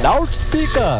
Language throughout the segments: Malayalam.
ലൗഡ് സ്പീക്കർ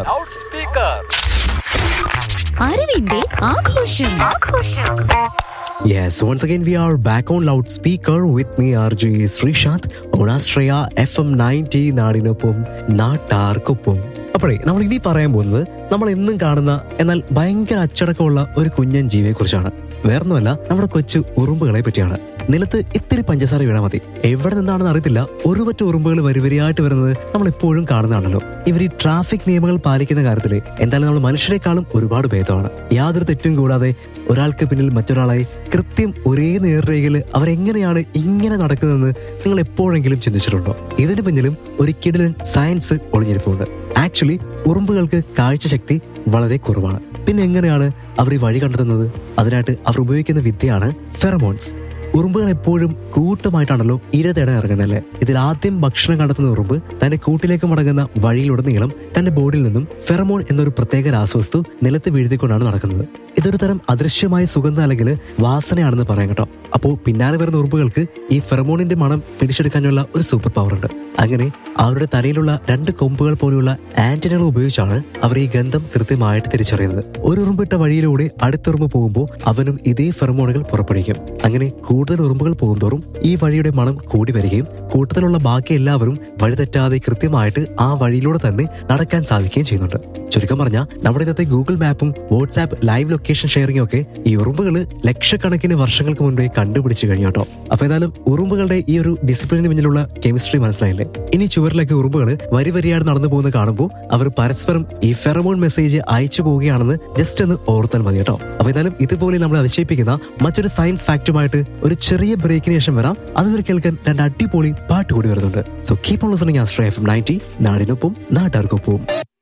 അറിവിന്റെ ആഘോഷം Yes, once again we are back on loudspeaker with me RJ Sreesanth on Astraya FM 90 നാടിനൊപ്പം നാട്ടാർക്കൊപ്പം അപ്പോഴേ നമ്മൾ ഇനി പറയാൻ പോകുന്നത് നമ്മൾ എന്നും കാണുന്ന എന്നാൽ ഭയങ്കര അച്ചടക്കമുള്ള ഒരു കുഞ്ഞൻ ജീവിയെ കുറിച്ചാണ് വേറൊന്നുമല്ല നമ്മുടെ കൊച്ചു ഉറുമ്പുകളെ പറ്റിയാണ് നിലത്ത് ഇത്തിരി പഞ്ചസാര വീണാൽ മതി എവിടെ നിന്നാണെന്ന് അറിയത്തില്ല ഒരു പറ്റ ഉറുമ്പുകൾ വരിവരിയായിട്ട് വരുന്നത് നമ്മൾ എപ്പോഴും കാണുന്നതാണല്ലോ ഇവർ ഈ ട്രാഫിക് നിയമങ്ങൾ പാലിക്കുന്ന കാര്യത്തിൽ എന്തായാലും നമ്മൾ മനുഷ്യരെക്കാളും ഒരുപാട് ഭേദമാണ് യാതൊരു തെറ്റും കൂടാതെ ഒരാൾക്ക് പിന്നിൽ മറ്റൊരാളായി കൃത്യം ഒരേ നേർരേഖയിൽ അവരെങ്ങനെയാണ് ഇങ്ങനെ നടക്കുന്നതെന്ന് നിങ്ങൾ എപ്പോഴെങ്കിലും ചിന്തിച്ചിട്ടുണ്ടോ ഇതിന് പിന്നിലും ഒരു കിടിലൻ സയൻസ് ഒളിഞ്ഞിരിപ്പുണ്ട് ആക്ച്വലി ഉറുമ്പുകൾക്ക് കാഴ്ചശക്തി വളരെ കുറവാണ് പിന്നെ എങ്ങനെയാണ് അവർ ഈ വഴി കണ്ടെത്തുന്നത് അതിനായിട്ട് അവർ ഉപയോഗിക്കുന്ന വിദ്യയാണ് ഫെറമോൺസ് ഉറുമ്പുകൾ എപ്പോഴും കൂട്ടമായിട്ടാണല്ലോ ഇര തേടാൻ ഇറങ്ങുന്നല്ലേ ഇതിൽ ആദ്യം ഭക്ഷണം കണ്ടെത്തുന്ന ഉറുമ്പ് തന്റെ കൂട്ടിലേക്ക് മടങ്ങുന്ന വഴിയിലുടനീളം തന്റെ ബോഡിയിൽ നിന്നും ഫെറമോൺ എന്നൊരു പ്രത്യേക രാസവസ്തു നിലത്ത് വീഴ്ത്തിക്കൊണ്ടാണ് നടക്കുന്നത് ഇതൊരു തരം അദൃശ്യമായ സുഗന്ധം അല്ലെങ്കിൽ വാസനയാണെന്ന് പറയാം കേട്ടോ അപ്പോ പിന്നാലെ വരുന്ന ഉറുമ്പുകൾക്ക് ഈ ഫെറമോണിന്റെ മണം പിടിച്ചെടുക്കാനുള്ള ഒരു സൂപ്പർ പവർ ഉണ്ട് അങ്ങനെ അവരുടെ തലയിലുള്ള രണ്ട് കൊമ്പുകൾ പോലെയുള്ള ആന്റിനകൾ ഉപയോഗിച്ചാണ് അവർ ഈ ഗന്ധം കൃത്യമായിട്ട് തിരിച്ചറിയുന്നത് ഒരു ഉറുമ്പിട്ട വഴിയിലൂടെ അടുത്തുറുമ്പ് പോകുമ്പോൾ അവനും ഇതേ ഫെറമോണുകൾ പുറപ്പെടുവിക്കും അങ്ങനെ കൂടുതൽ ഉറുമ്പുകൾ പോകുന്തോറും ഈ വഴിയുടെ മണം കൂടി വരികയും കൂട്ടത്തിലുള്ള ബാക്കി എല്ലാവരും വഴി തെറ്റാതെ കൃത്യമായിട്ട് ആ വഴിയിലൂടെ തന്നെ നടക്കാൻ സാധിക്കുകയും ചെയ്യുന്നുണ്ട് ചുരുക്കം പറഞ്ഞാൽ നമ്മുടെ ഇന്നത്തെ ഗൂഗിൾ മാപ്പും വാട്സാപ്പ് ലൈവ് ലൊക്കേഷൻ ഷെയറിംഗും ഒക്കെ ഈ ഉറുമ്പുകൾ ലക്ഷക്കണക്കിന് വർഷങ്ങൾക്ക് മുൻപേ കണ്ടുപിടിച്ചു കഴിഞ്ഞു കേട്ടോ അപ്പൊ ഏതായാലും ഉറുമ്പുകളുടെ ഈ ഒരു ഡിസിപ്ലിന് പിന്നിലുള്ള കെമിസ്ട്രി മനസ്സിലായില്ലേ ഇനി ചുവരിലൊക്കെ ഉറുമ്പുകൾ വരി വരിയാട് നടന്നു പോകുന്നത് കാണുമ്പോൾ അവർ പരസ്പരം ഈ ഫെറമോൺ മെസ്സേജ് അയച്ചു പോവുകയാണെന്ന് ജസ്റ്റ് ഒന്ന് ഓർത്താൽ മതി കേട്ടോ അപ്പൊ ഏതായാലും ഇതുപോലെ നമ്മൾ അതിശയിപ്പിക്കുന്ന മറ്റൊരു സയൻസ് ഫാക്റ്റുമായിട്ട് ഒരു ചെറിയ ബ്രേക്കിന് ശേഷം വരാം അതുവരെ കേൾക്കാൻ രണ്ട് അടിപൊളി പാട്ട് കൂടി വരുന്നുണ്ട് സോ കീപ്പ് ഓൺ ലിസണിങ് ആസ്ട്രേ എഫ് നയൻറ്റി നാടിനൊപ്പം നാട്ടുകാർക്കൊപ്പം